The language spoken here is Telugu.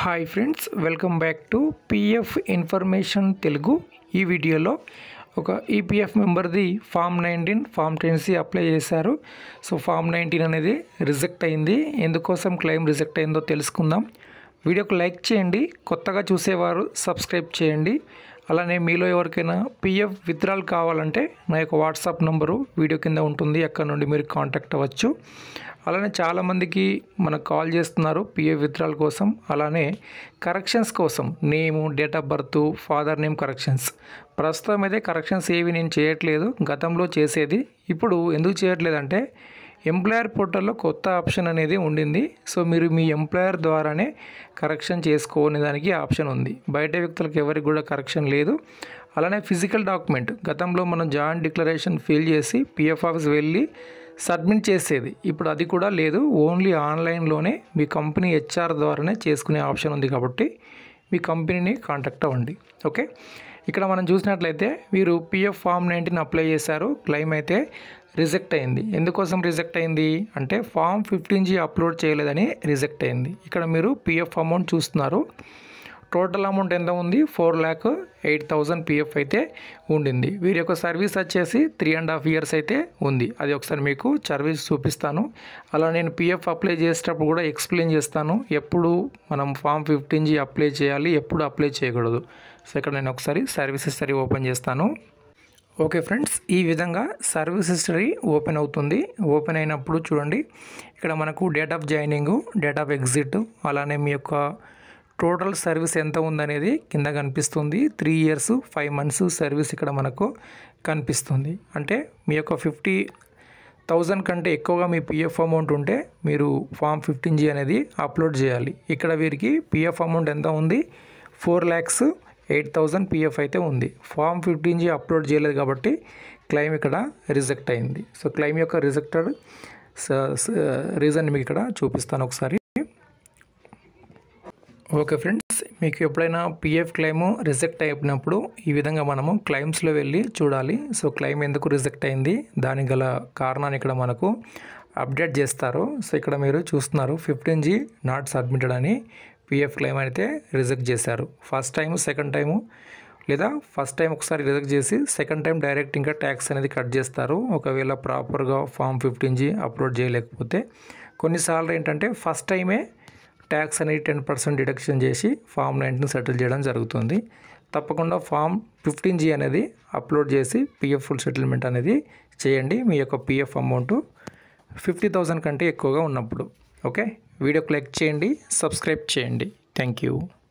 hi friends welcome back to PF information Telugu ఈ వీడియోలో ఒక ఈపీఎఫ్ మెంబర్ది form nineteen form ten C apply చేశారు సో ఫామ్ నైన్టీన్ అనేది రిజెక్ట్ అయింది ఎందుకోసం క్లెయిమ్ రిజెక్ట్ అయిందో తెలుసుకుందాం వీడియోకి లైక్ చేయండి కొత్తగా చూసేవారు సబ్స్క్రైబ్ చేయండి అలానే మీలో ఎవరికైనా పిఎఫ్ విత్డ్రాల్ కావాలంటే నా యొక్క వాట్సాప్ నంబరు వీడియో కింద ఉంటుంది అక్కడ నుండి మీరు కాంటాక్ట్ అవ్వచ్చు అలానే చాలామందికి మనకు కాల్ చేస్తున్నారు పిఎఫ్ విత్డ్రాల్ కోసం అలానే కరెక్షన్స్ కోసం name date of birth father name corrections ప్రస్తుతం అయితే కరెక్షన్స్ ఏవి నేను చేయట్లేదు గతంలో చేసేది ఇప్పుడు ఎందుకు చేయట్లేదంటే ఎంప్లాయర్ పోర్టల్లో కొత్త ఆప్షన్ అనేది ఉండింది సో మీరు మీ ఎంప్లాయర్ ద్వారానే కరెక్షన్ చేసుకోని దానికి ఆప్షన్ ఉంది బయట వ్యక్తులకు ఎవరికి కూడా కరెక్షన్ లేదు అలానే ఫిజికల్ డాక్యుమెంట్ గతంలో మనం జాయింట్ డిక్లరేషన్ ఫిల్ చేసి పిఎఫ్ ఆఫీస్ వెళ్ళి సబ్మిట్ చేసేది ఇప్పుడు అది కూడా లేదు ఓన్లీ ఆన్లైన్లోనే మీ కంపెనీ హెచ్ఆర్ ద్వారానే చేసుకునే ఆప్షన్ ఉంది కాబట్టి మీ కంపెనీని కాంటాక్ట్ అవ్వండి ఓకే ఇక్కడ మనం చూసినట్లయితే మీరు పిఎఫ్ ఫామ్ నైన్టీన్ అప్లై చేశారు క్లెయిమ్ అయితే రిజెక్ట్ అయింది ఎందుకోసం రిజెక్ట్ అయింది అంటే ఫామ్ ఫిఫ్టీన్ జీ అప్లోడ్ చేయలేదని రిజెక్ట్ అయింది ఇక్కడ మీరు పిఎఫ్ అమౌంట్ చూస్తున్నారు టోటల్ అమౌంట్ ఎంత ఉంది four lakh eight thousand PF అయితే ఉండింది వీరి యొక్క సర్వీస్ వచ్చేసి త్రీ అండ్ హాఫ్ ఇయర్స్ అయితే ఉంది అది ఒకసారి మీకు సర్వీస్ చూపిస్తాను అలా నేను పిఎఫ్ అప్లై చేసేటప్పుడు కూడా ఎక్స్ప్లెయిన్ చేస్తాను ఎప్పుడు మనం ఫామ్ ఫిఫ్టీన్ జీ అప్లై చేయాలి ఎప్పుడు అప్లై చేయకూడదు సో ఇక్కడ నేను ఒకసారి సర్వీస్ హిస్టరీ ఓపెన్ చేస్తాను ఓకే ఫ్రెండ్స్ ఈ విధంగా సర్వీస్ హిస్టరీ ఓపెన్ అవుతుంది ఓపెన్ అయినప్పుడు చూడండి ఇక్కడ మనకు date of joining date of exit అలానే మీ యొక్క టోటల్ సర్వీస్ ఎంత ఉందనేది కింద కనిపిస్తుంది three years five months service ఇక్కడ మనకు కనిపిస్తుంది అంటే మీ యొక్క ఫిఫ్టీ థౌజండ్ కంటే ఎక్కువగా మీ పిఎఫ్ అమౌంట్ ఉంటే మీరు ఫామ్ ఫిఫ్టీన్ జీ అనేది అప్లోడ్ చేయాలి ఇక్కడ వీరికి పిఎఫ్ అమౌంట్ ఎంత ఉంది four lakhs eight thousand PF అయితే ఉంది ఫామ్ ఫిఫ్టీన్ జీ అప్లోడ్ చేయలేదు కాబట్టి క్లెయిమ్ ఇక్కడ రిజెక్ట్ అయింది సో క్లెయిమ్ యొక్క రిజెక్టెడ్ రీజన్ మీకు ఇక్కడ చూపిస్తాను ఒకసారి ఓకే ఫ్రెండ్స్ మీకు ఎప్పుడైనా పిఎఫ్ క్లెయిమ్ రిజెక్ట్ అయినప్పుడు ఈ విధంగా మనము క్లెయిమ్స్లో వెళ్ళి చూడాలి సో క్లెయిమ్ ఎందుకు రిజెక్ట్ అయింది దానికి గల కారణాన్ని ఇక్కడ మనకు అప్డేట్ చేస్తారు సో ఇక్కడ మీరు చూస్తున్నారు ఫిఫ్టీన్ జీ నాట్ సబ్మిటెడ్ అని పిఎఫ్ క్లెయిమ్ అయితే రిజెక్ట్ చేశారు ఫస్ట్ టైం సెకండ్ టైము లేదా ఫస్ట్ టైం ఒకసారి రిజెక్ట్ చేసి సెకండ్ టైం డైరెక్ట్ ఇంకా ట్యాక్స్ అనేది కట్ చేస్తారు ఒకవేళ ప్రాపర్గా ఫామ్ ఫిఫ్టీన్ జీ అప్లోడ్ చేయలేకపోతే కొన్నిసార్లు ఏంటంటే ఫస్ట్ టైమే ట్యాక్స్ అనేది టెన్ పర్సెంట్ డిడక్షన్ చేసి ఫామ్ నైన్టీన్ సెటిల్ చేయడం జరుగుతుంది తప్పకుండా ఫామ్ ఫిఫ్టీన్ జీ అనేది అప్లోడ్ చేసి పిఎఫ్ ఫుల్ సెటిల్మెంట్ అనేది చేయండి మీ యొక్క పిఎఫ్ అమౌంట్ ఫిఫ్టీ థౌజండ్ కంటే ఎక్కువగా ఉన్నప్పుడు ఓకే వీడియోకి లైక్ చేయండి సబ్స్క్రైబ్ చేయండి థ్యాంక్ యూ